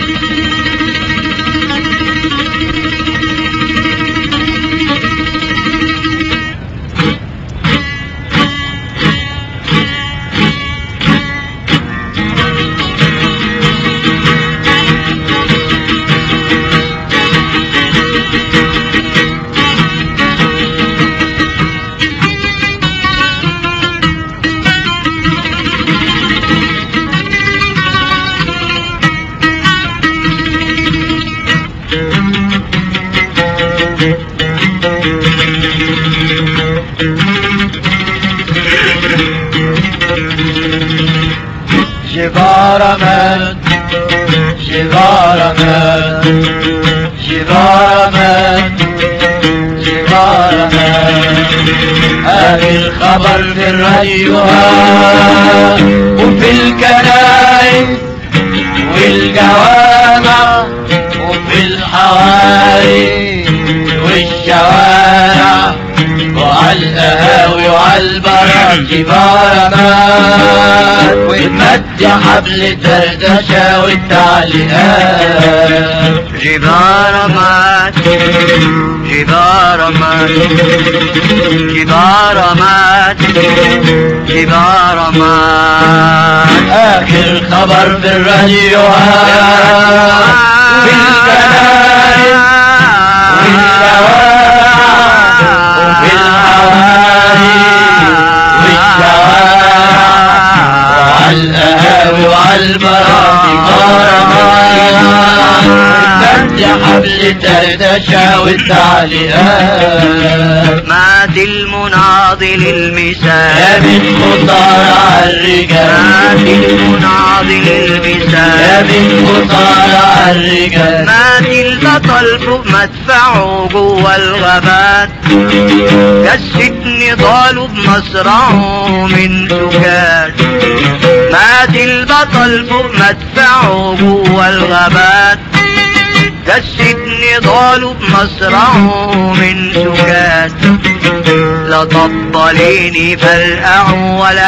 جبارمت جبارمت جبارمت جبارمت هذه الخبر في الراديوهات وفي الكنائس والجوامع وفي الحواري والشوارع وعلى القهاوي وعلى البرا جبارمات وتمد حبل دردشة والتعليقات جبارمات جبارمات جبارمات جبارمات آخر خبر في الراديوهات في الكنائس وفي الحواري والشوارع وعلى القهاوي وعلى البراطي مد حبل الدردشة والتعليقات مات المناضل يا المثال من مصارع مات الرجال المناضل يا المثال من مصارع الرجال مات البطل فوق مدفعه جوه الغابات كالسجن ضالوا بمصرعه من سكات مات البطل فوق مدفعه جوه الغابات كالسجن ضالوا بمصرعه من سكات لا طبليني فرقعوا ولا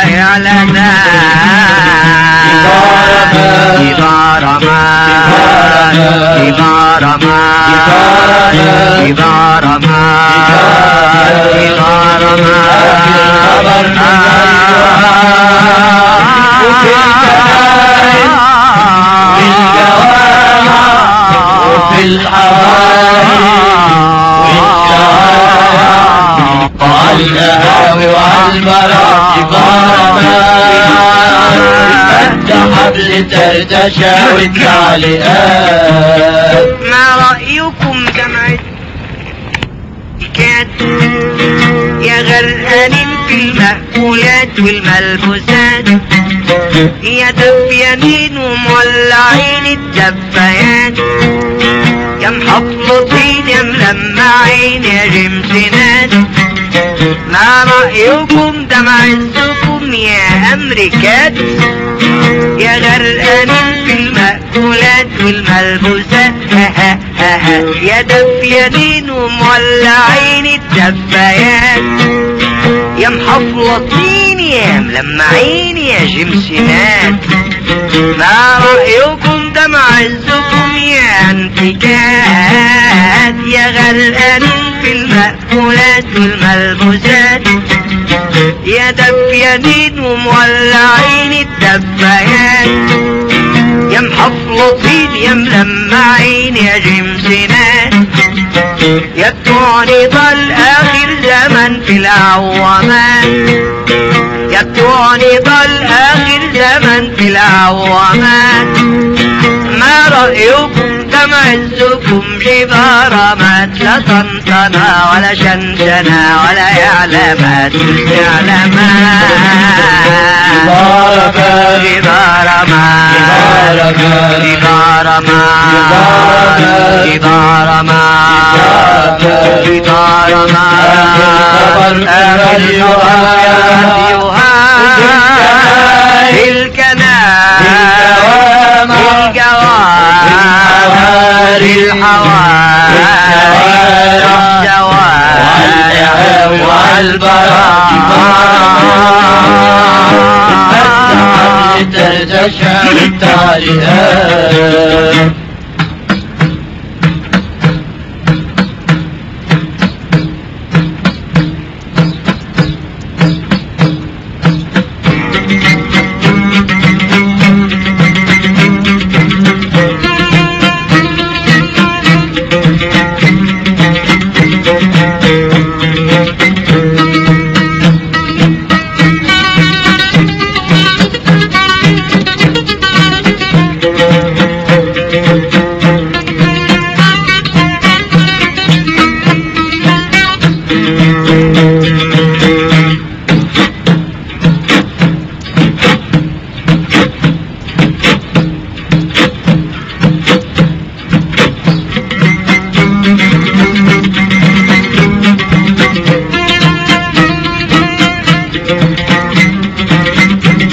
اعلانات جبارمان جبارمان جبارمان وفي الحواري والشوارع وعلى القهاوي وعلى البراء مد حبل دردشة والتعليقات ما رأيكم جمعت كات يا غرقانين في المأكولات والملبوسات يا دفيانين ومولعين الدفايات يا محفظين يا ملمعين يا جمسنات ما رأيكم ده معزكم يا أمريكات يا غرقانين في المأكولات والملبوسات ها ها ها ها يا دفيانين ومولعين الدفايات يا محفلطين يا ملمعين يا جمسنات ما رأيكم ده معزكم يا انتكات يا غرقانين في المأكولات والملبوسات يا دفيانين ومولعين الدفايات يا محفلطين يا ملمعين يا جمسنات يا بتوع نضال آخر زمن في العوامات يا بتوع نضال آخر زمن في العوامات ما رأيكم ده معزكم جبارمات لا طنطنة ولا شنشنة ولا إعلامات استعلامات جبارمات جبارمات جبارمات جبارمات في الكنائس الجوار الحواري الشوارع والبراء دردشة والتعليقات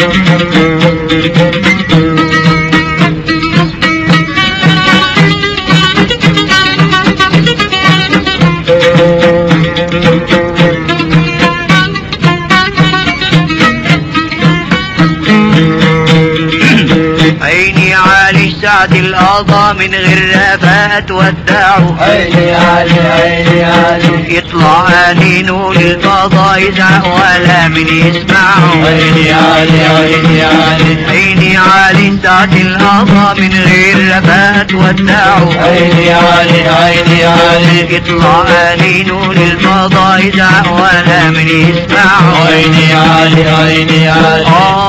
عيني علي سعد القضا من غير رفات ودعه عيني علي عيني علي يطلع انينه للقضا يزعق ولا من يسمعه عيني علي عيني علي عيني علي سعد القضا من غير رفات ودعه عيني علي عيني علي يطلع انينه للقضا يزعق ولا من يسمعه عيني علي عيني علي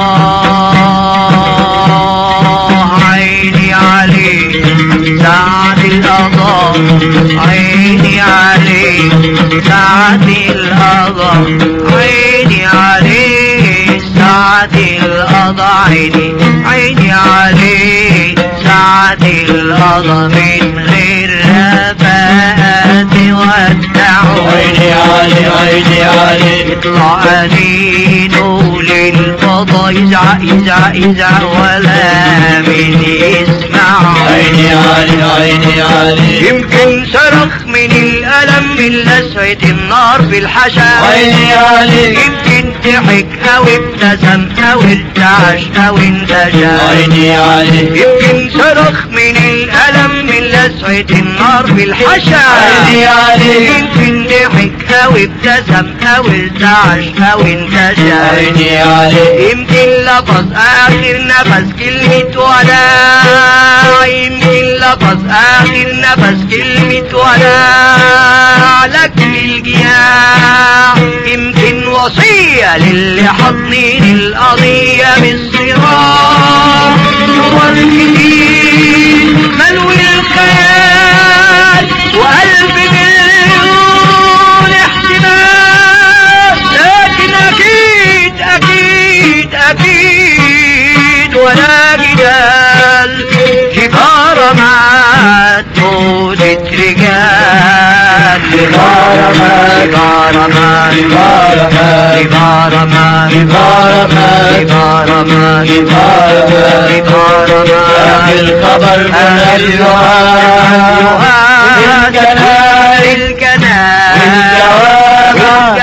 آه عيني علي سعد القضاء عيني علي سعد القضاء عيني علي سعد القضاء عيني عيني علي سعد القضاء من غير رفات ودعه عيني علي عيني علي يطلع انينه للفضا يزعق يزعق يزعق ولا من يسمع عيني علي عيني علي يمكن صرخ من الألم من لسعة النار في الحشا عيني علي يمكن ضحك أو ابتسم أو ارتعش أو انتشى عيني علي يمكن صرخ من الألم من لسعة النار في الحشا عيني علي يمكن ضحك أو ابتسم أو ارتعش أو انتشى عيني علي يمكن لفظ آخر نفس كلمة ولا يمكن لفظ آخر نفس كلمة ولا لك للجياع يمكن وصية للي حاضنين القضية بالصراع صور كتير ملو الخيال وقلب مليون احتمال لكن اكيد اكيد اكيد ولا جدال كبار مع موتة رجال كبار مات. كبار مات. كبار مات. كبار مات. كبار مات. كبار مات. كبار مات. كبار مات. الخبر من اليوم الكنال الكنال والجواب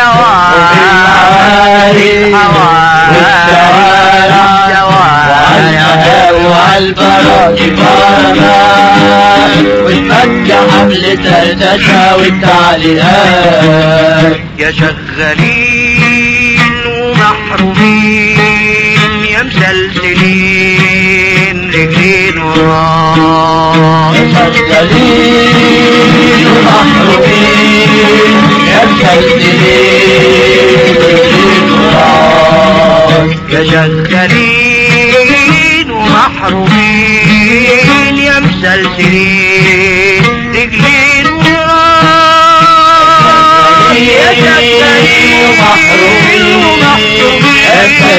والبرد كبارنا والمكة حملة التشا والتعليقات يا شغالين ومحرومين يا مسلسلين رجلين وراس مسجلين ومحرومين يا مسجلين يا شغالين ومحرومين يا مسلسلين رجلين وراس يا شغالين ومحرومين يا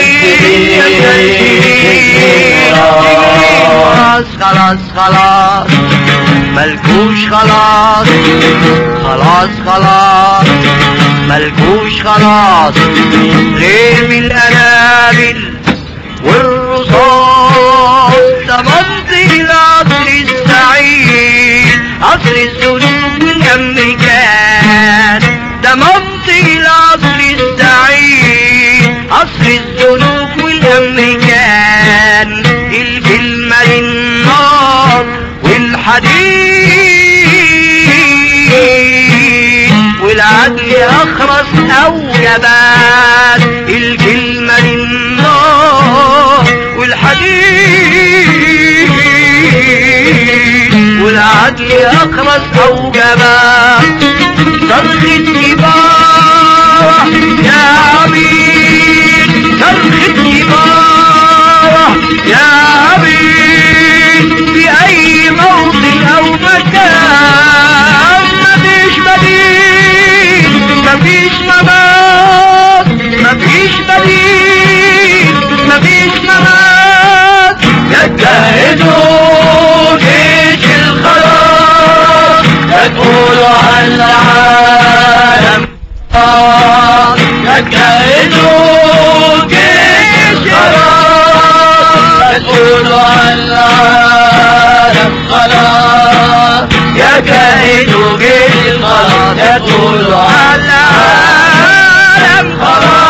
مسلسلين خلاص خلاص خلاص ملكوش خلاص خلاص خلاص ملكوش خلاص غير من الأنابل والرصاص ده منطق العصر السعيد عصر الذنوب والأمريكان ده منطق العصر السعيد عصر الذنوب والأمريكان الكلمة للنار والحديد والعدل أخرس أو جبان الكلمة للنار والحديد والعدل أخرس أو جبان صرخة كبارة يا عبيد صرخة كبارة يا عبيد في أي موطن أو مكان مفيش بديل مفيش ممات مفيش بديل مفيش ممات يجتهدوا جيش الخلاص يقولوا على العالم يجتهدوا جيش الخلاص تقولوا على العالم خلاص يا كائن بالخلاص تقولوا على العالم خلاص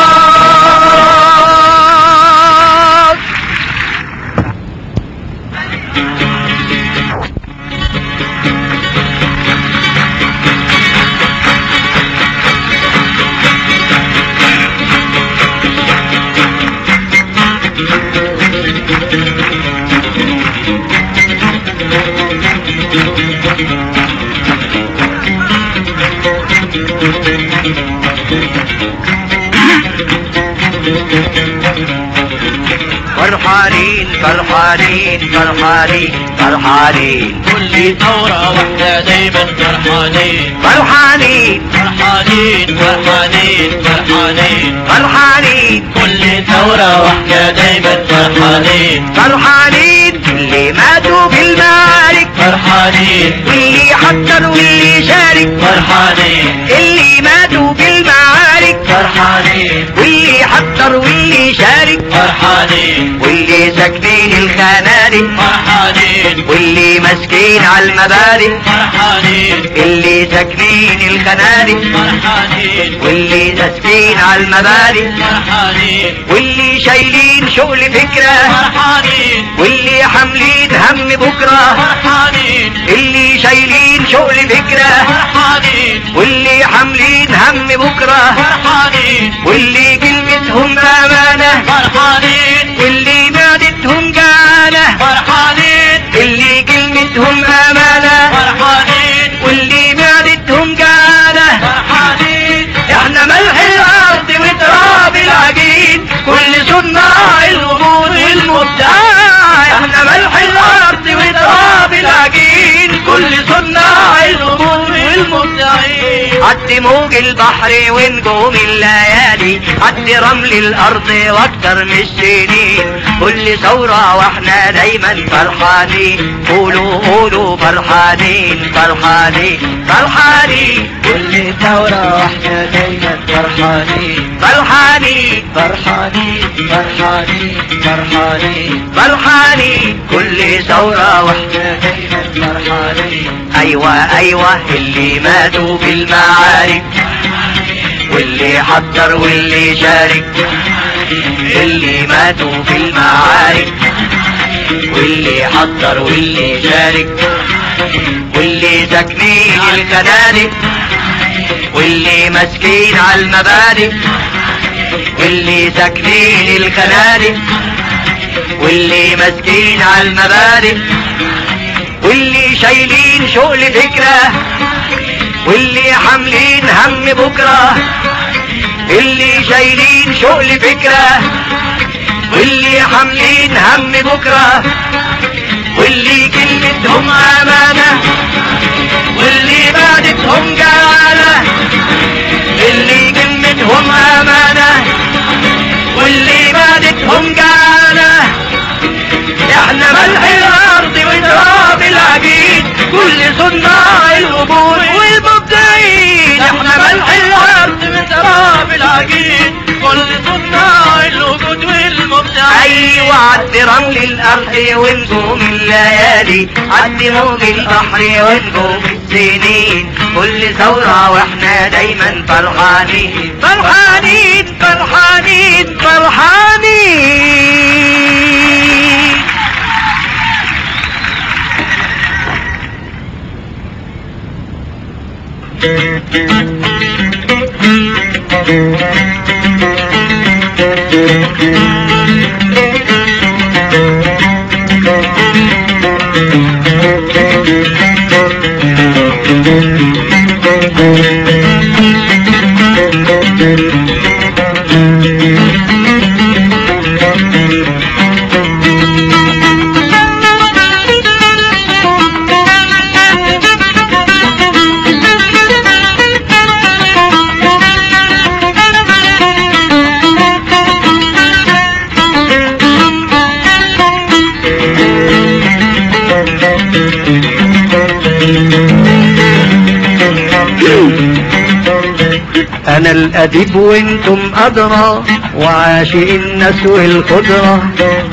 فرحانين فرحانين فرحانين فرحانين كل ثورة واحدة دايما فرحانين فرحانين فرحانين فرحانين فرحانين فرحانين كل ثورة واحدة دايما فرحانين فرحانين اللي ماتوا بالمعارك فرحانين واللي حضر واللي شارك فرحانين اللي ماتوا بالمعارك فرحانين واللي حضر واللي شارك فرحانين واللي ساكنين الخنادق فرحانين واللي ماسكين على المبادئ فرحانين اللي ساكنين الخنادق فرحانين واللي ماسكين على المبادئ فرحانين واللي شايلين شغل فكرة فرحانين واللي حاملين هم بكرة فرحانين اللي شايلين شغل فكرة فرحانين واللي حاملين هم بكرة فرحانين واللي كلمتهم أمانة فرحانين واللي معدتهم جعانة فرحانين اللي كلمتهم أمانة فرحانين واللي معدتهم جعانة فرحانين احنا ملح الارض وتراب العجين كل صناع الغموض والمبدع احنا ملح الارض وتراب العجين كل صناع الغموض والمبدعين عد موج البحر ونجوم الليالي عد رمل الارض واكتر من السنين كل ثورة واحنا دايما فرحانين قولوا قولوا فرحانين فرحانين فرحانين كل ثورة واحنا دايما فرحانين فرحانين فرحانين فرحانين فرحانين فرحانين كل ثورة واحنا احنا دايما فرحانين ايوه ايوه اللي ماتوا في المعارك واللي حضر واللي شارك اللي ماتوا في المعارك واللي حضر واللي شارك واللي ساكنين الخنادق واللي ماسكين على المبادئ واللي ساكنين الخنادق واللي ماسكين على المبادئ واللي شايلين شغل فكرة واللي حاملين هم بكرة اللي شايلين شغل فكرة واللي حاملين هم بكرة واللي كلمتهم أمانة واللي بعدتهم جعانة اللي كلمتهم أمانة واللي بعدتهم جعانة احنا ملح الارض وتراب العجين كل صناع القبور والمبدعين احنا ملح الارض وتراب العجين كل صناع الوجود والمبدعين ايوه عد رمل الارض ونجوم الليالي عد موج البحر ونجوم السنين كل ثورة واحنا دايما فرحانين فرحانين فرحانين فرحانين انا الاديب وانتم ادرى وعاشق الناس والقدرة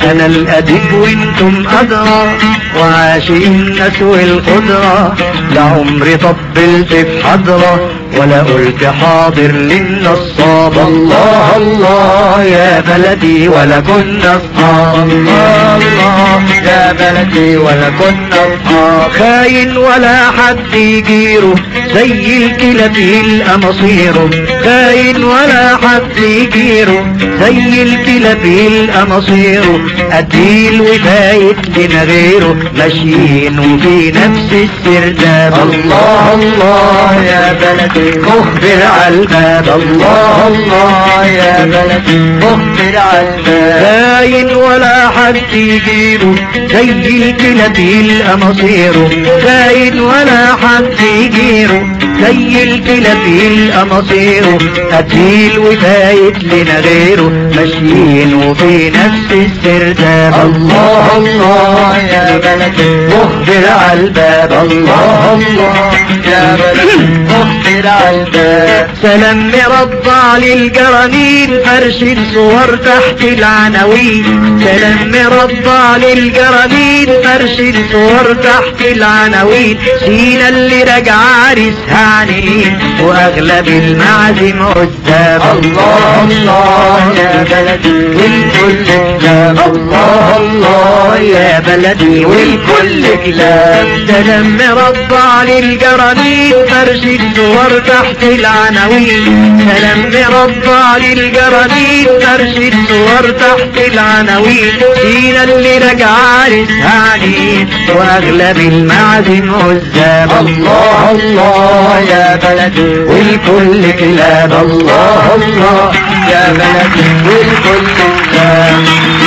انا الاديب وانتم ادرى وعاشق الناس والقدرة لعمري طبلت في حضرة ولا قلت حاضر للنصاب الله الله يا بلدي ولا كنا اصحاب الله الله يا بلدي ولا كنا اصحاب خاين ولا حد يجيره زي الكلاب يلقى مصيره خاين ولا حد يجيره زي الكلاب يلقى مصيره قتيل وفايت لنا غيره ماشيين وفي نفس السرداب الله الله يا بلدي مخبر عالباب الله الله يا بلدي مخبر عالباب خاين ولا حد يجيبه زي الكلاب يلقى مصيره خاين ولا حد يجيره زي الكلاب يلقى مصيره قتيل وفايت لنا غيره ماشيين وفي نفس السرداب الله الله يا بلدي مخبر عالباب الله الله يا بلدي مخبر عالباب سلام مربع للجرانين فرش الصور تحت العناوين سلام مربع للجرانين فرش الصور تحت العناوين سينا اللي راجع عريسها عنين واغلب المعازم قدام الله الله يا بلدي والكل كلام الله الله يا بلدي والكل كلام سلام مربع للجرانين فرش الصور تحت العناوين سلام مربع للجرانين فرش الصور تحت العناوين سينا اللي راجع عريسها عنين واغلب المعازم قدام الله الله يا بلدي والكل كلام الله الله يا بلدي والكل كلام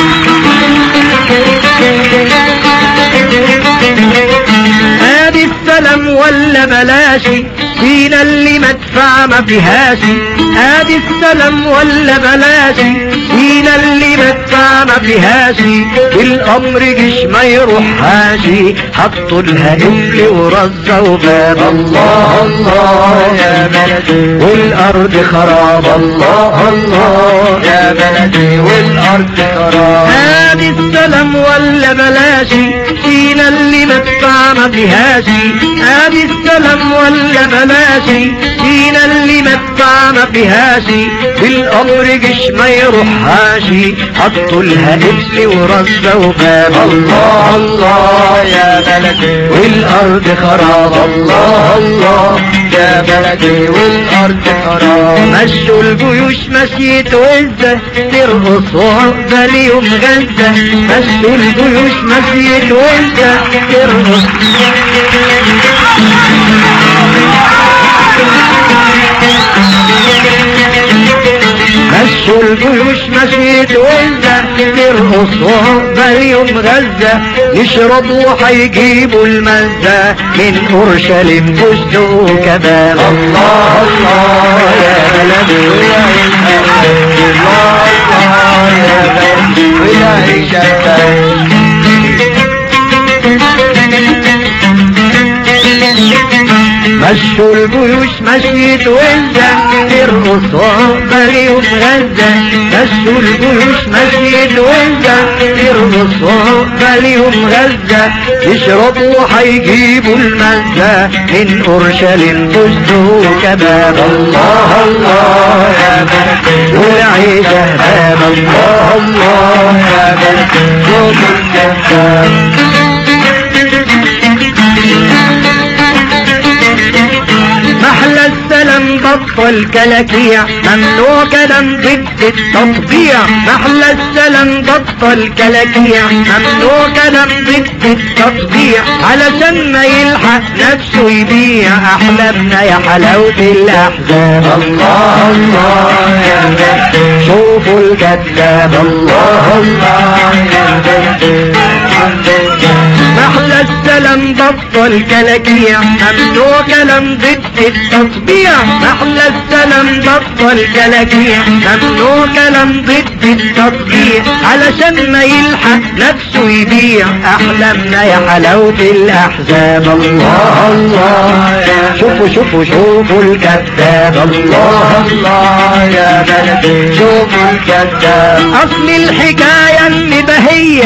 ادي السلام ولا بلاشي فينا اللي مدفع ما فيهاش ادي السلام ولا بلاشي فينا اللي مدفع ما فيهاش الامر جيش ما يروحهاش حطوا لها قفل ورزة وباب الله الله يا بلدي والارض خراب الله الله يا بلدي والارض خراب ادي السلام ولا بلاشي فينا اللي مدفع ما فيهاش ادي السلام ولا بلاشي فينا اللي مدفع ما فيهاش الامر جيش ما يروحهاش حطوا لها قفل ورزة وباب الله الله يا بلدي والارض خراب الله الله يا بلدي والارض خراب مشوا الجيوش مشيت وزة ترقص وعقبة يوم غزة مشوا الجيوش مشيت وزة ترقص مشوا الجيوش مشيت وزة ترقص وعقبة يوم غزة يشربوا وحيجيبوا المزة من اورشليم فستق وكباب الله الله يا بلدي ويا الله الله يا بلدي ويا شباب مشوا الجيوش مشيت وزة ترقص وعقبة يوم غزة مشوا الجيوش مشيت وزة ترقص وعقبة يوم غزة يشربوا وحيجيبوا المزة من اورشليم فستق وكباب الله الله يا بلدي والعيشة باب الله الله يا بلدي صوت الكذاب محلى السلام بطل كلاكيع ممنوع كلام ضد التطبيع محلى السلام بطل كلاكيع ممنوع كلام ضد التطبيع علشان ما يلحق نفسه يبيع احلامنا يا حلاوة الاحزاب الله الله يا بلدي شوفوا الكذاب الله الله يا بلدي محلى السلام بطل كلاكيع ممنوع كلام ضد التطبيع محلى السلام بطل كلاكيع ممنوع كلام ضد التطبيع علشان ما يلحق نفسه يبيع احلامنا يا حلاوة الاحزاب الله الله يا شوفوا شوفوا شوفوا الكذاب الله الله يا بلدي شوفوا الكذاب اصل الحكاية النبهية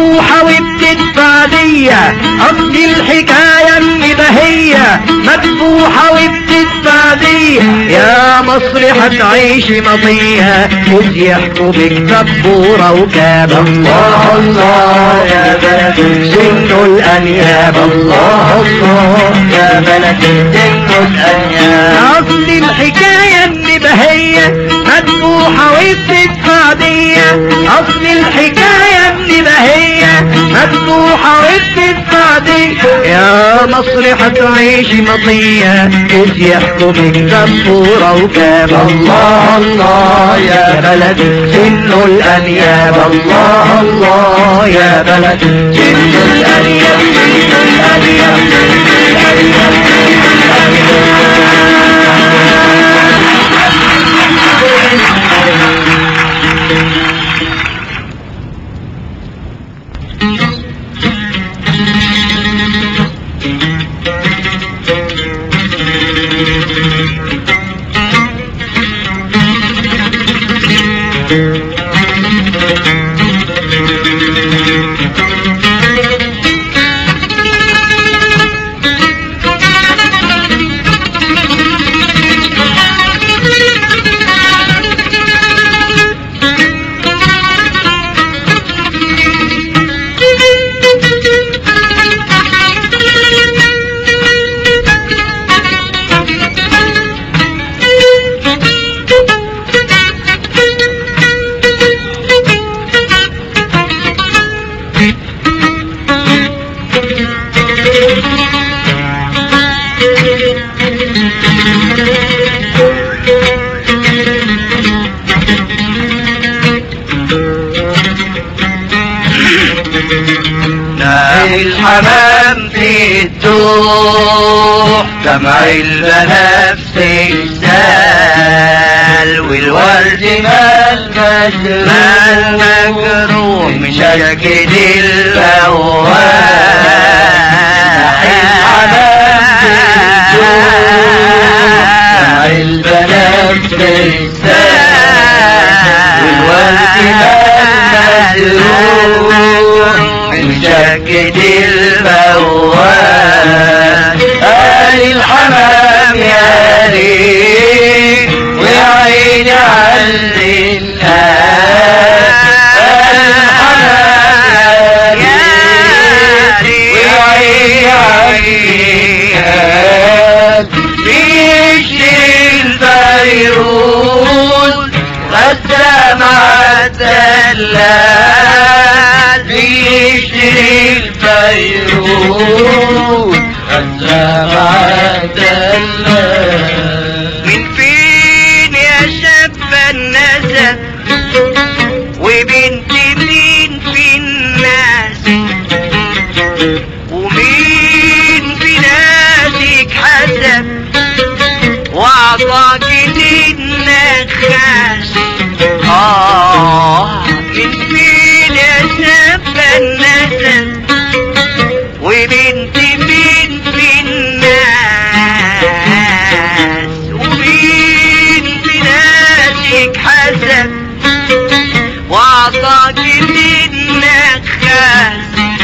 مذبوحة وبتدفع دية أصل الحكاية النبهية مذبوحة وبتدفع دية يا مصر هتعيشي مطية إذ يحكوا بك دبورة وكاب الله الله يا بلد سن الأنياب الله الله يا بلد سن الأنياب أصل الحكاية النبهية مذبوحة وبتدفع دية أصل الحكاية النبهية مذبوحة وبتدفع دية يا مصر هتعيشي مطية إذ يحكوا بك دبورة وكاب الله الله يا بلد سن الأنياب الله الله يا بلد سن الأنياب سن الأنياب سن الأنياب نام الحمام في الدوح دمع البنفس السال والورد مال مجروح مشكل الفواه الحمام في الدوح دمع البنفس السال والورد مال مجروح مشكد الموال آل الحمام يا ريت ويا عيني علي آل الحمام يا ريت ويا عيني علي بيشتري الفيروز غدا مع الدلال بيشتري الفيروز غدا مع الدلال من فين يا شاب النسب وبنت مين في الناس ومين في ناسك حسب واعطاك للنخاس آه من فين يا شاب النسب وبنت مين في الناس ومين في ناسك حسب واعطاك للنخاس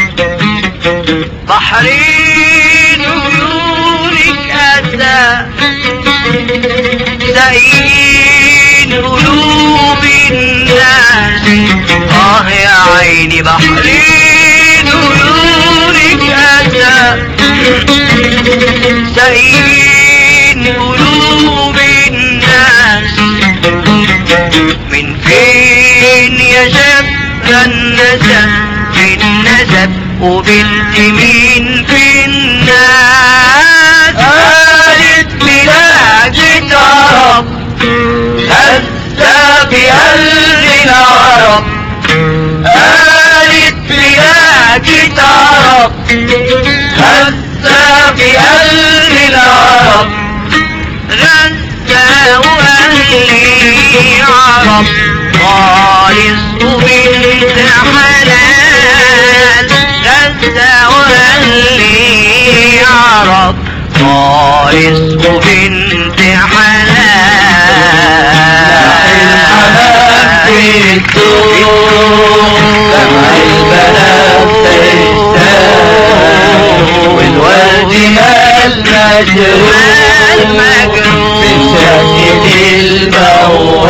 بحرين عيونك أسى زين قلوب الناس آه يا عيني بحرين عيونك أسى زين قلوب الناس من فين يا شاب النسب في النسب وبنت مين في الناس قالت بلهجة عرب هزة بقلب العرب قالت بلهجة عرب هزة بقلب العرب غزة وأهلي عرب خالص وبنت حلال غزة وأهلي عرب خالص وبنت حلال المجروح بشكل البواب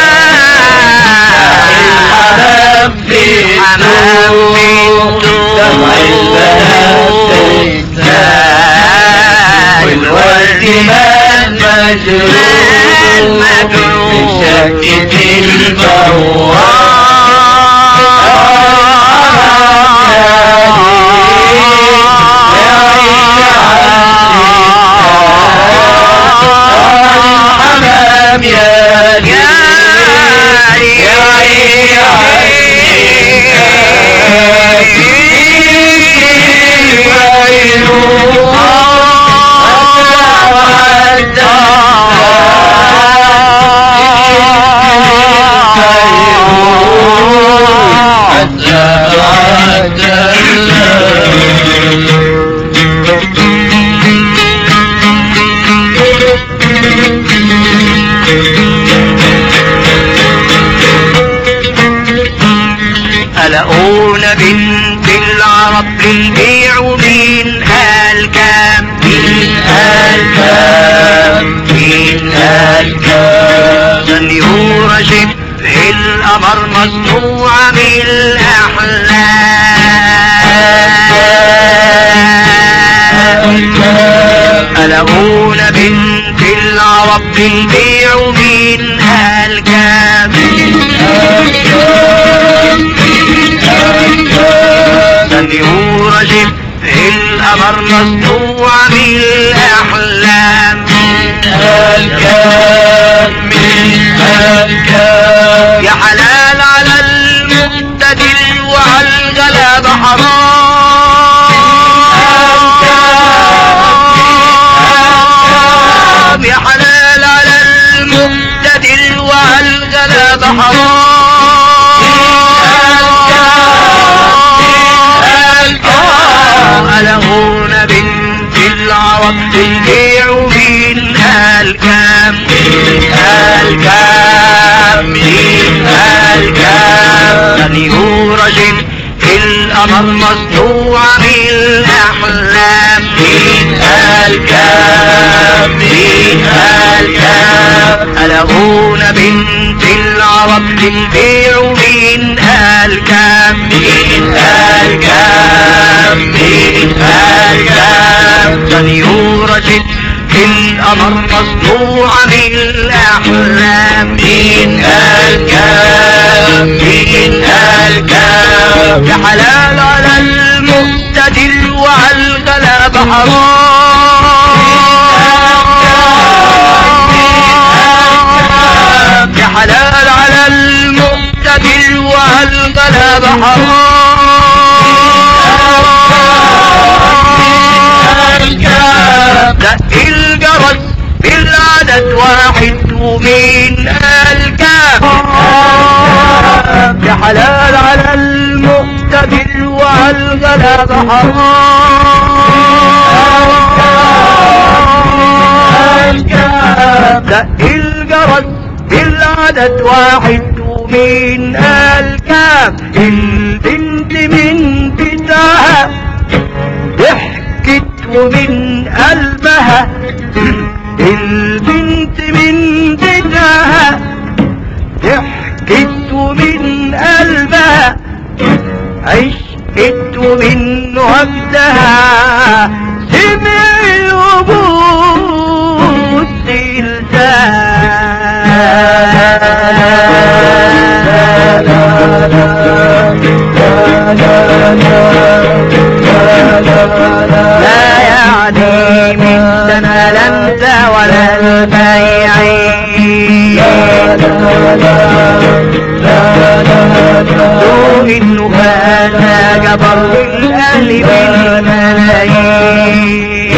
الحمام بيدوب دمع البنات تنساه والورد مال مجروح بشكل البواب يا ألقون بنت العرب للبيع مين قال كام مين قال كام مين قال كام سنيورة شبه القمر مصنوعة من الأحلام ألقون بنت العرب للبيع مين قال كام مين قال سنيورة شبه القمر مصنوع من الأحلام الكام من الكام يا حلال على المقتدر وعلى الغلاب حرام يا حلال على المقتدر وعلى الغلاب حرام ألغون بنت العرب البيع من الكام الكام من الكام سنيورة القمر مصنوع من الأحلام من الكام من الكام ألغون بنت العرب للبيع من الكام من الكام من الكام سنيورة القمر مصنوع من الأحلام من الكام من الكام يا حلال على المقتدر وعلى الغلاب حرام يا حلال على المقتدر وعلى الغلاب حرام دق الجرس بالعدد واحد ومين الكام يا حلال على المقتدر وعلى الغلاب حرام دق الجرس بالعدد واحد ومين الكام البنت من بتاعها ضحكت ومن قلبها البنت من بتاعها ضحكت ومن قلبها عشقت ومن وقتها سمع الوبوس لا يعني مثلنا لا انت ولا البيعين سوء انه هذا جبر الاهل بالملايين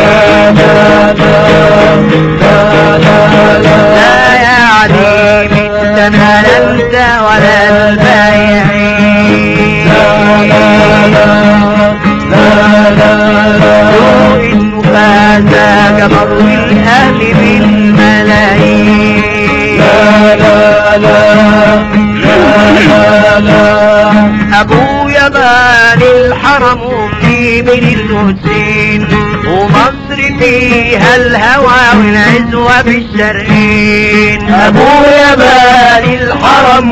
لا يعني مثلنا لا انت ولا البيعين سوء انه هذا جبر الاهل بالملايين ابويا بان الحرم امي من الحسين ومصر فيها الهوى والعزوة بالشرقين ابويا باني الحرم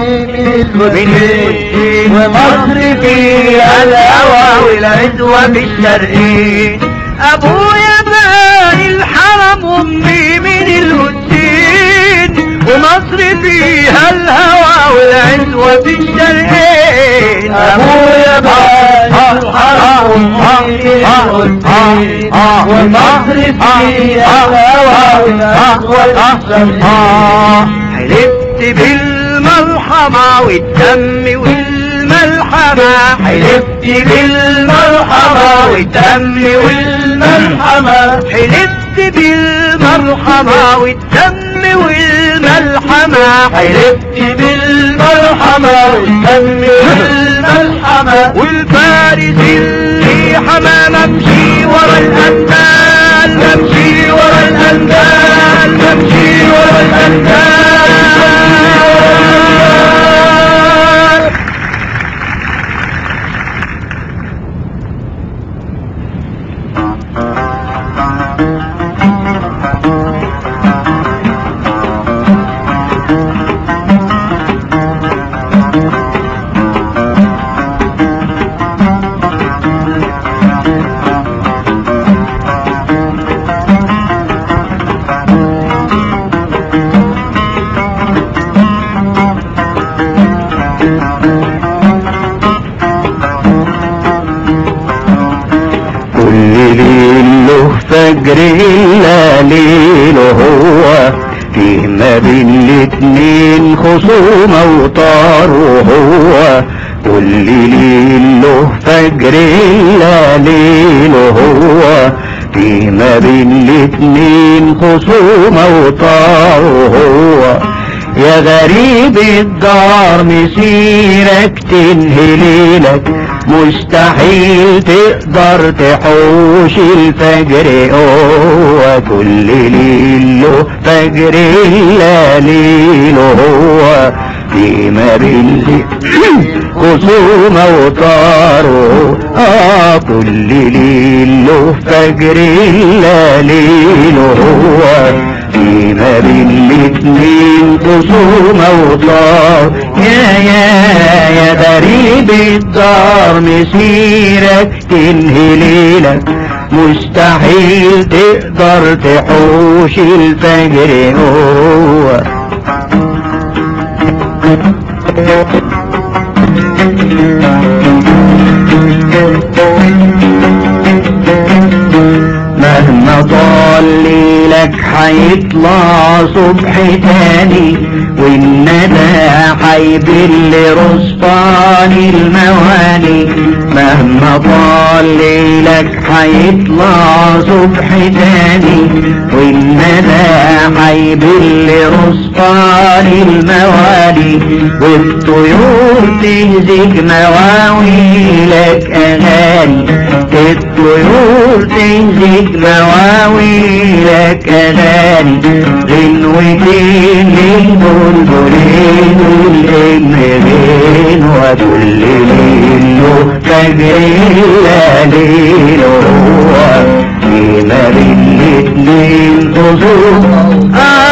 والقدسين ومصر فيها الهوى والعزوة بالشرقين ابويا باني الحرم وامي من القدسين ومصر فيها الهوى والعزوة بالشرقين ابويا باني الحرم والقدسين ومصر فيها الهوى والعزوة حلفت بالمرحمة والدم والملحمة حلفت بالمرحمة والدم والملحمة حلفت بالمرحمة والدم والملحمة حلفت بالمرحمة والدم والملحمة والفارس اللي حمام امشي ورا الأندال بمشي ورا الأندال بمشي ورا الأندال كل ليل له فجر إلا ليله هو فيه ما بين الاتنين خصومة وطاره هو كل ليل له فجر إلا ليله هو فيه ما بين الاتنين خصومة وطاره هو يا غريب الدار مسيرك تنهي ليلك مستحيل تقدر تحوش الفجر هو كل ليل له فجر الا ليله هو في ما بين خصومة وطاره اه كل ليل له فجر الا ليله هو في ما بين الاتنين خصومة وطار يا يا يا غريب الدار مسيرك تنهي ليلك مستحيل تقدر تحوش الفجر هو مهما طال ليلك حيطلع صبح تاني والندى حيبل رصفان المواني مهما طال ليلك حيطلع صبح تاني والندى حيبل رصفان الموالي والطيور تهزك مواويلك اغاني الطيور تهزك مواويلك اغاني غنوتين للبلبلين والامهين وكل ليل له فجر الا ليل هو فيما بين الاتنين خصوم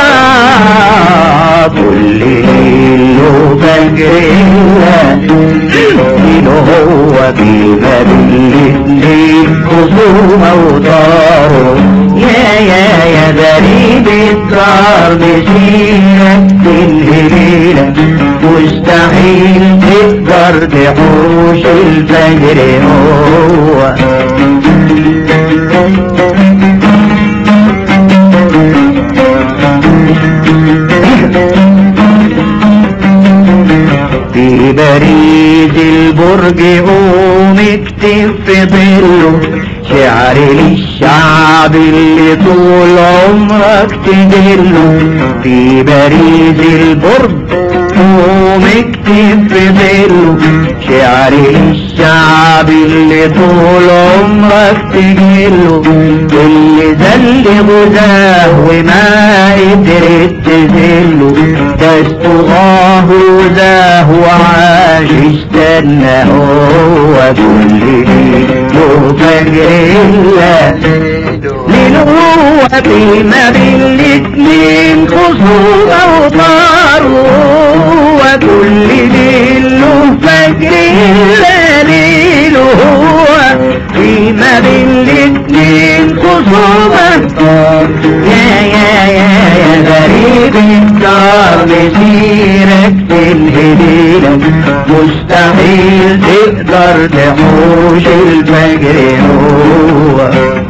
آه كل ليل له فجر الا ليل هو فيما بين الاتنين خصوم وداره يا يا يا غريب الدار مسيرك تنهي مستحيل تقدر تحوش الفجر هو في بريد البرج قوم اكتب في ظله شعر للشعب اللي طول عمرك تدله في بريد البرج قوم اكتب في ظله شعر للشعب اللي طول عمرك تجله اللي ذل غزاه وما قدرت تذله ده استغاه وذاه وعاش استنى هو كل ليل له فجر إلا ليله وقيمة بالاتنين خصوصا وطاروا وكل ليل له فجر إلا ليله قيمة بالاتنين خصومة يا يا يا يا غريب الدار مسيرك تنهديلك مستحيل تقدر تحوش الفجر هو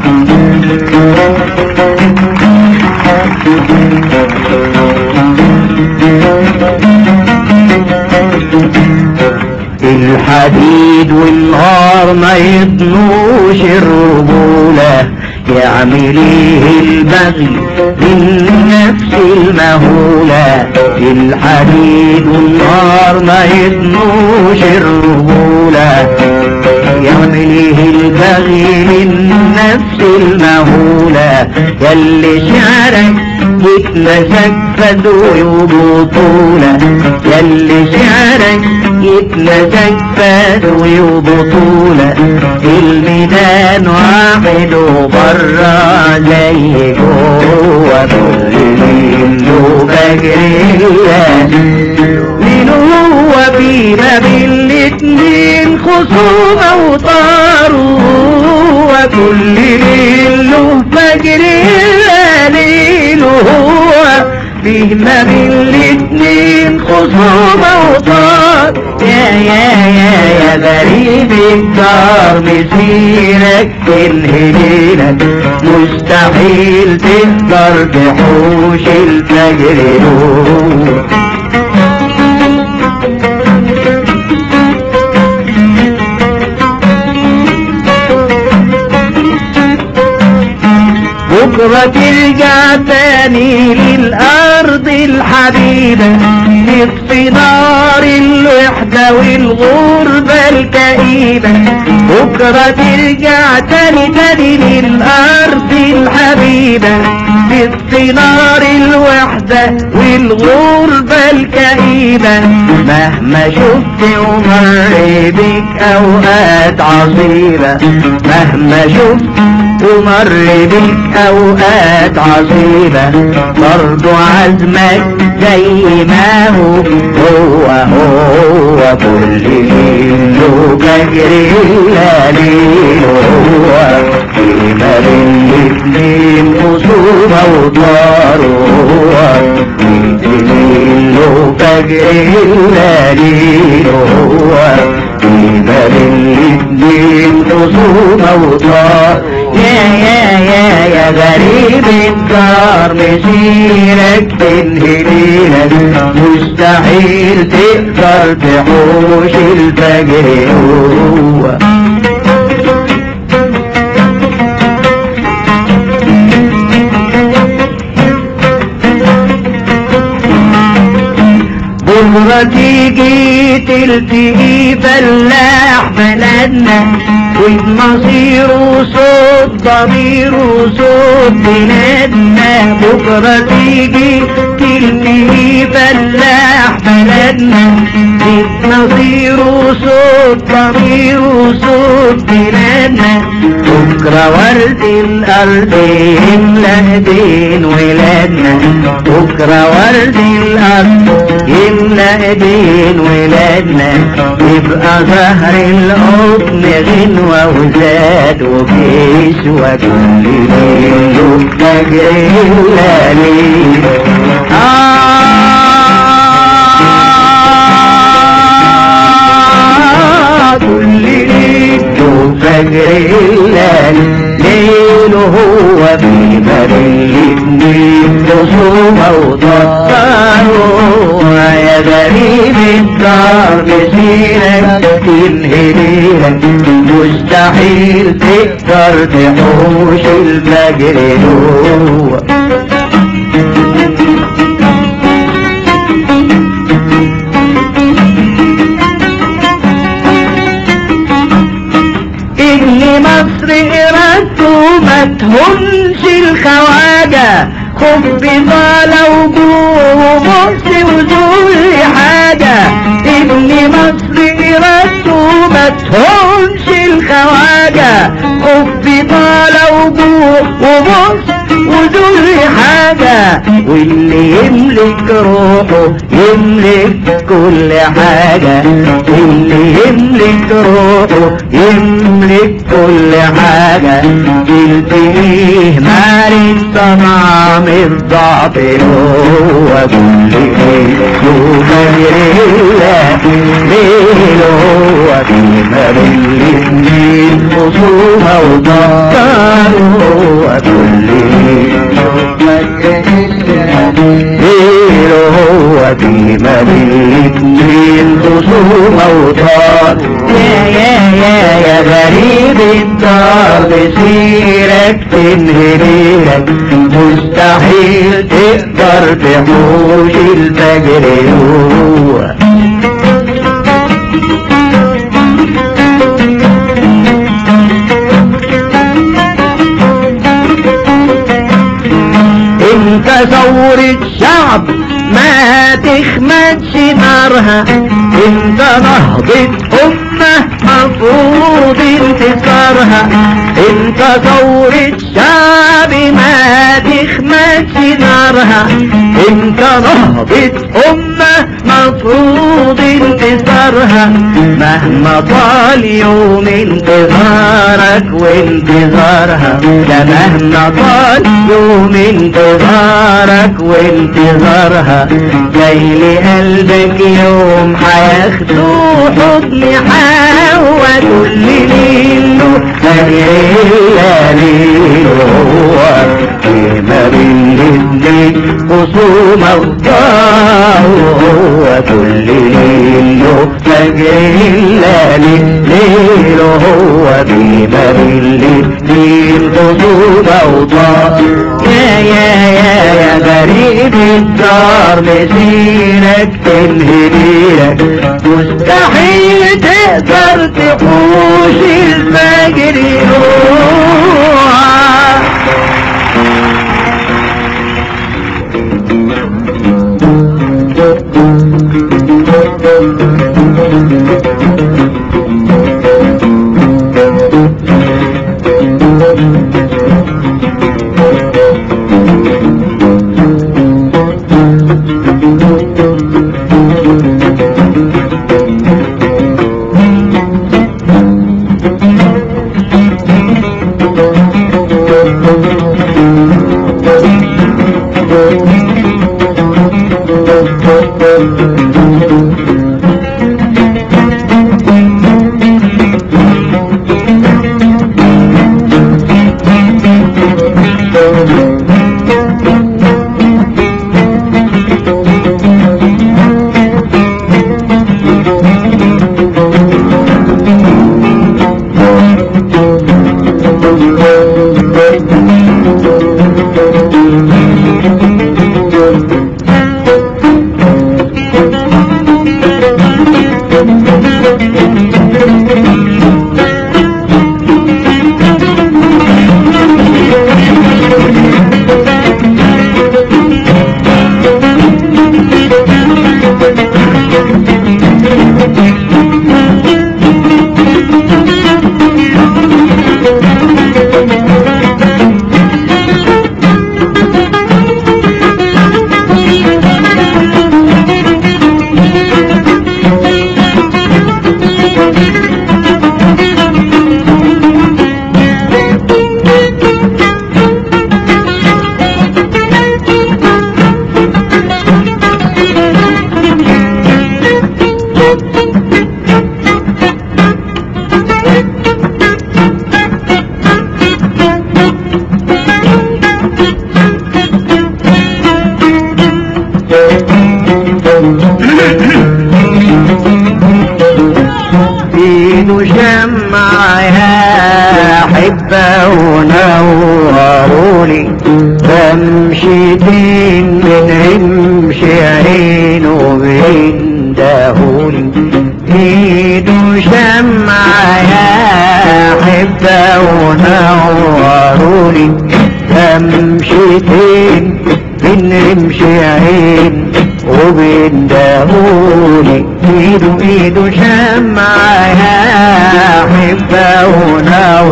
الحديد والنار ما يضنوش الرجولة يعمل ايه البغي بالنفس المهولة الحديد والنار ما يضنوش الرجولة يعمل ايه البغي بالنفس المهولة يلي شعرك يتمسك فدوي وبطولة يلي شعرك يتمسك فدوي وبطولة الميدان واحد وبرا زي جوه كل مين له بجرية مين هو فينا بالاتنين خصومة وطاروا وكل ليل له فجر ليل هو فينا بالاتنين خصومة وطار يا يا يا يا غريب الدار مسيرك تنهديلك مستحيل تقدر تحوش الفجر هو بكرة ترجع تاني للأرض الحبيبة نطفي نار الوحدة والغربة الكئيبة بكرة ترجع تاني تاني للأرض الحبيبة نطفي نار الوحدة والغربة الكئيبة مهما شفت ومر بك أوقات عصيبة مهما شفت ومر بك اوقات عصيبة برضو عزمك زي ما هو هو هو كل ليل له فجر الا ليل هو فيما بالاتنين خصومة وطار هو كل ليل له فجر الا ليل هو فيما بالاتنين خصومة وطار يا يا يا يا غريب الدار مسيرك تنهديلك مستحيل تقدر تحوش الفجر هو بكرة تيجي تلتقي فلاح بلدنا ومصيره صوت ضميره صوت بلادنا بكرة تيجي تلتقي فلاح بلدنا مصيره صوت ضميره صوت بلادنا بكرة ورد الأرض يملى بين ولادنا بكرة ورد الأرض يملى بين ولادنا يبقى ظهر القطن غنوة وزاد وكيس وكل ليل فجر إلا ليل آه كل ليل فجر إلا ليل هو في بريد خصومة وضطر يا غريب الدار مسيرك تنهديلك مستحيل تقدر تحوش الفجر هو ابن مصر إرادته ما تهونش الخواجة خب ضالة وجوه وبؤس وذل حاجة ابن مصر إرادته ما تهونش الخواجة الخواجة حبي طال وجوع وبص وذل حاجة واللي يملك روحه يملك كل حاجة واللي يملك روحه يملك كل حاجة الفيه مالك طمام الضعف هو كل شيء غير الله ليل هو في مال الاثنين خصومة وضار هو كل ليل هو في مال الاثنين خصومة وضار يا يا يا يا غريب الدار بسيرك تنهريرك مستحيل تقدر تحوش الفجر هو انت ثورة شعب ما تخمدش نارها انت نهضة امة مفروض انتصارها انت ثورة شعب ما تخمدش نارها انت نهضة امة مفروض انتصارها مهما طال يوم انتظارك وانتظارها ده مهما طال يوم انتظارك وانتظارها جاي لقلبك يوم هياخدوا حضن حوا كل ليله هيلا ليله هو ما بين الاتنين خصومة وضاع هو كل ليله فجر الليل ليله هو بما بين الاتنين خصومة وضاع يا يا يا يا غريب الدار مسيرك تنهديرك مستحيل تقدر تحوش الفجر يروح ايده شمع يا حبة ونورولي بمشيتين من رمش عينه بيندهولي ايده شمع يا حبة ونورولي بمشيتين من رمش عين وبين ايده ايده شمعة يا حبة ونورولي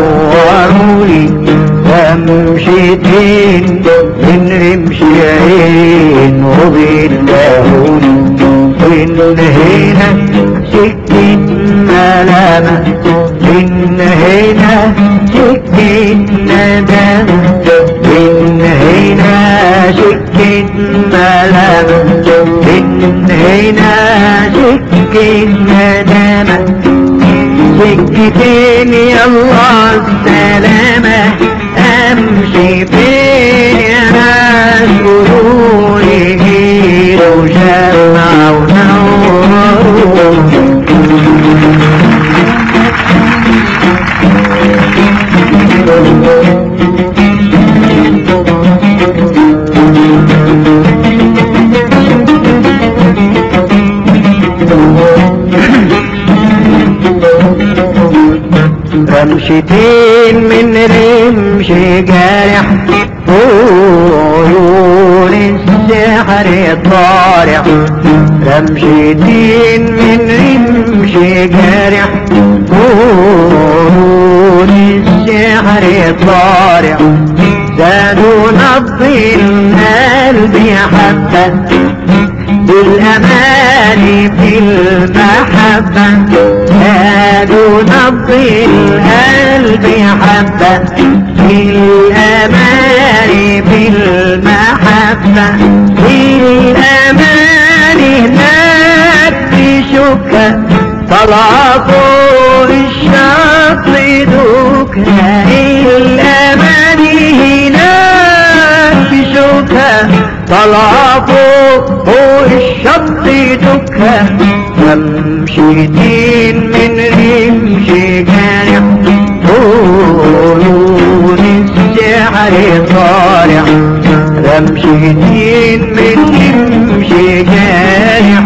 رمشتين من رمش عين وبين لاهون من هنا سكة ملامة من هنا سكة ندامة من هنا سكة ملامة من هنا سكة ندامة سكتين يلا السلامة امشي فين يا ناس قولولي هيل وشمع ونور رمشتين من رمش جارح عيون السحر طارع رمشتين من رمش جارح عيون السحر طارع زادوا نبض القلب حبة بالأمان في المحبة زادوا نبض القلب حبة بالأمان في المحبة بالأمان هناك في شكة طلع فوق الشط دوكها الأمان هناك في شكة طلع فوق فوق الشط دكها رمشتين من رمش جارح عيون السحر طارع رمشتين من رمش جارح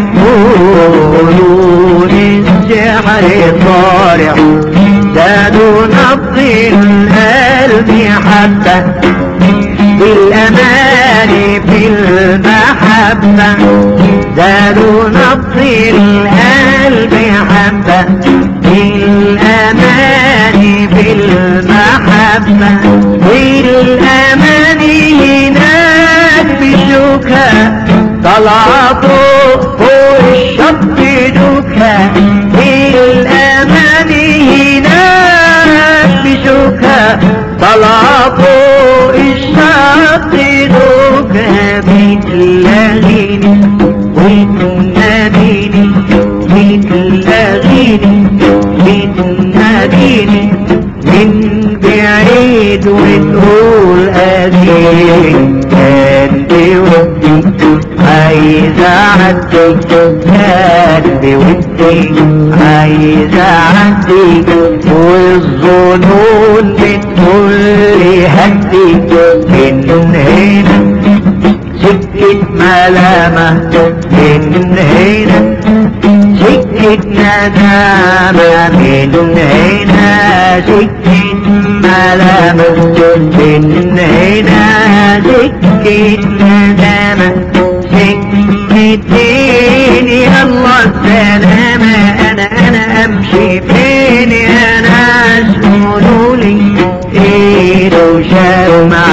عيون السحر طارع زادوا نبض القلب حبة بالأمان في المحبة زادوا نبض القلب حبة بالأمان في المحبة بالأمان هناك بشوكة طلع فوق فوق الشط دوكة بالأمان هناك بشوكة طلع فوق الشط دوكة بتلاغيني وتناديني بتلاغيني بتناديني من بعيد وتقول اديني كان بودي عايز اعدي كان بودي عايز اعدي والظنون بتقول لي هدي من هنا سكة ملامة من هنا سكة ندامة من هنا سكة ملامة من هنا سكة ندامة سكتين يلا السلامة أنا أنا أمشي فين يا ناس قولولي إيه لو شمع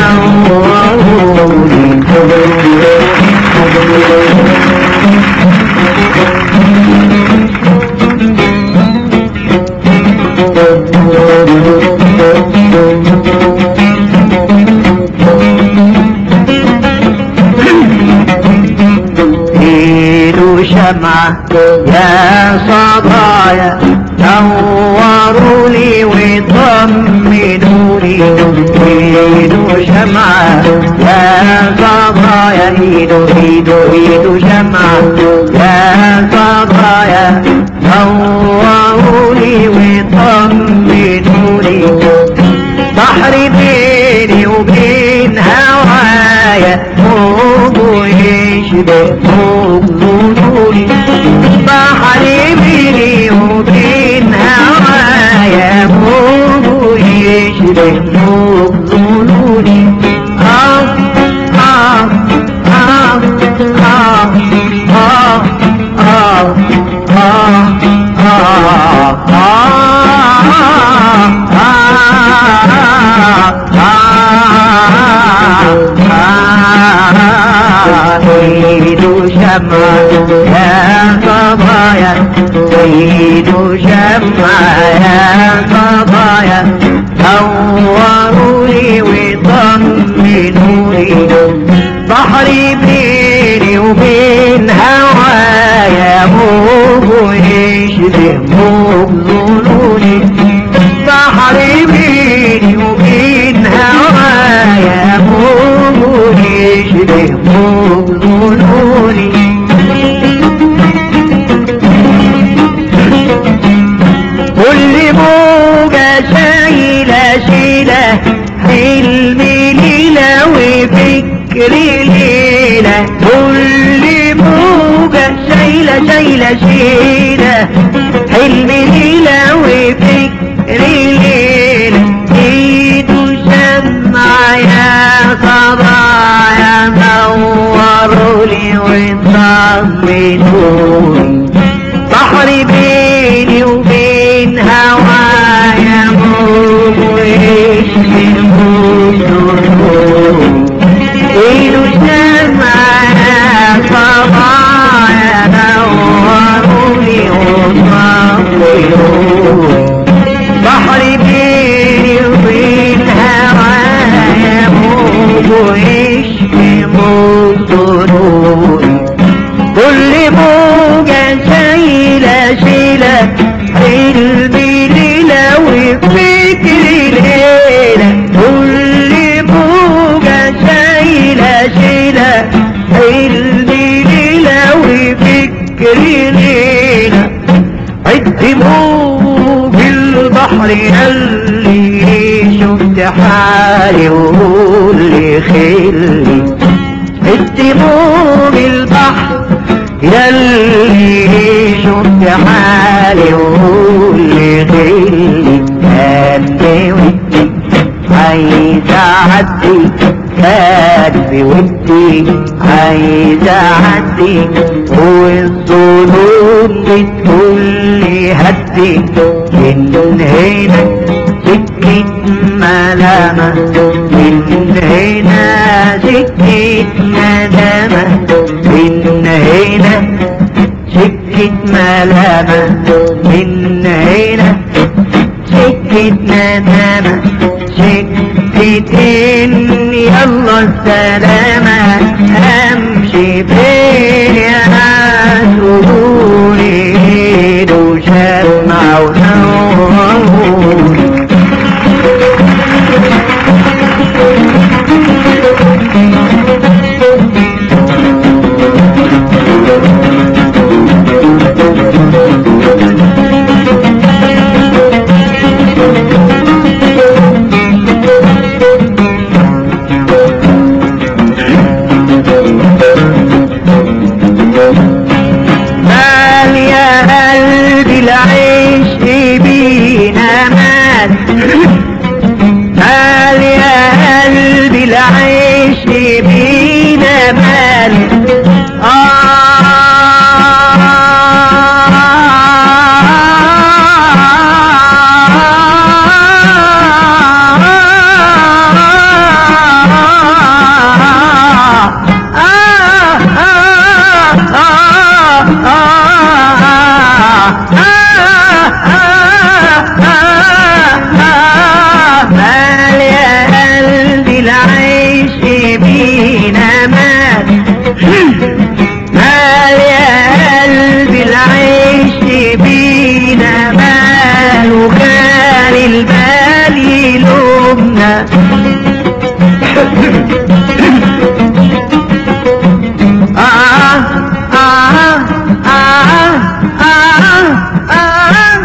إيد شمعة يا صبايا نوروا لي وطمنوا لي ايد شمعة يا صبايا ايد ايد ايد شمعة يا صبايا نوروا لي وطمنوا لي بحر بيني وبين هوايا موجه يشبه موج نوري بحر بيني وبين هوايا موجه يشبه موج نوري آه آه آه آه آه آه آه آه آه زيدوا شمعة يا صبايا نوروا لي وطمنوني بحري بيني وبين هوايا موج يشبه موج ظنوني بحري بيني وبين هوايا موج يشبه موج ظنوني كل موجة شايلة شيلة حلمي ليلة وفكري ليلة كل موجة شايلة شايلة شيلة حلمي ليلة وفكري ليلة ايده شمعة يا صبايا نوروا لي وطمنوني بحر بيني وبين هوايا موج ويشفي ايده شمعة صبايا نوروني وطمنوني بحر بيني وبين هوايا موج ويشفي موج كل موجة شايلة شيلة حلمي ليلة وفكري ليلة كل موجة شايلة شيلة حلمي ليلة وفكري ليلة عد موج البحر يلي شفت حالي وقول لي خلي الدموع البحر يلي شفت حالي واللي غيري كان بودي عايز اعدي كان بودي عايز اعدي والظنون بتقولي هدي من هنا سكة ملامة من هنا سكة ندامة من هنا سكة ملامة من هنا سكة ندامة سكة إن يلا السلامة أمشي فين يا ناس قولولي إيده شمع ونور مال يا قلبي العيش بينا مال مال يا قلبي العيش بينا مال مال يا قلبي العيش بينا مال مال يا قلبي العيش بينا مال وكان البال يلومنا آه آه آه آه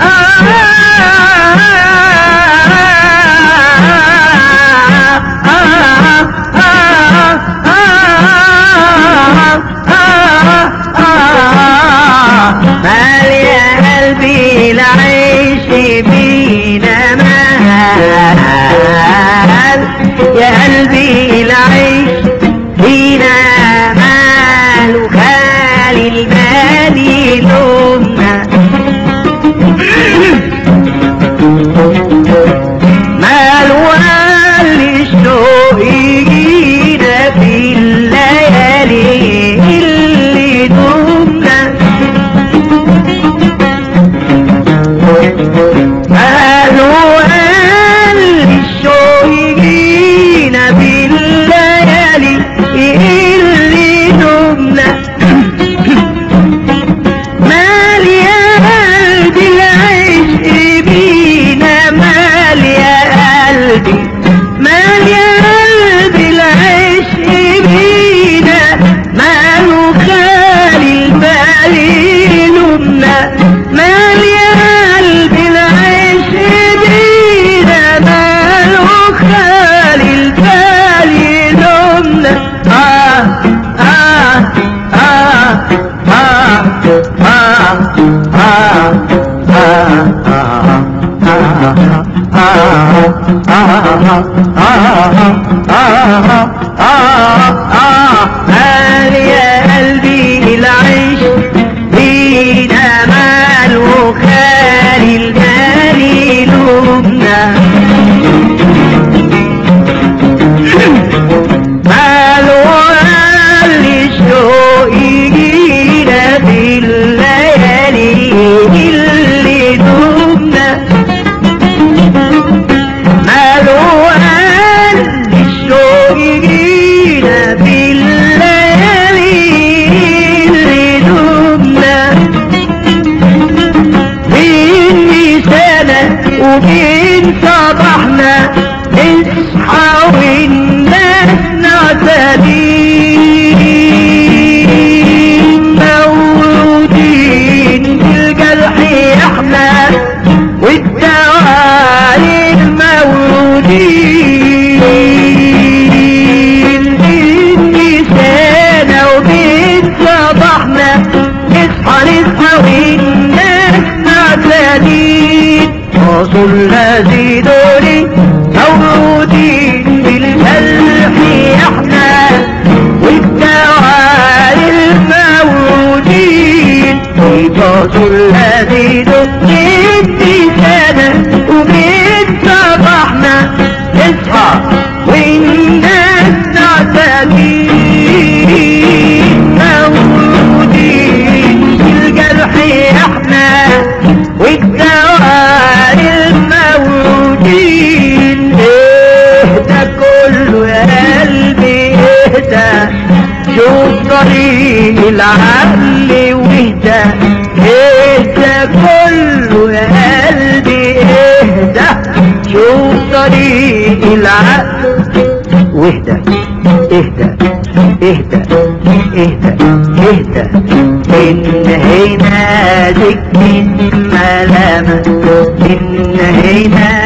مال يا قلبي العيش بينا مال يا قلبي قال يا قلبي العيش بينما الوخال الجاري لبنى قالوا قال الشوق يجينا في الليالي اللي دمنا قالوا قال الشوق يجينا في الليالي اللي دمنا بين سنة وبين صباحنا نصحى والناس نعتدين مولودين بالجرح احنا والدواء المولودين بين سنة وبين صباحنا نصحى نصحى والناس نعتدين وصلنا زيدوني مولودين بالجرح احنا والدواء المولودين وصلنا زيدوني سنة ومن صباحنا نصحى والناس نعتدين مولودين بالجرح احنا والدواء المولودين اهدى كله يا قلبي اهدى شوف طريق العقل واهدى اهدى كله يا قلبي اهدى شوف طريق العقل واهدى اهدى اهدى اهدى اهدى ان هنا ذكر ملامة ان هنا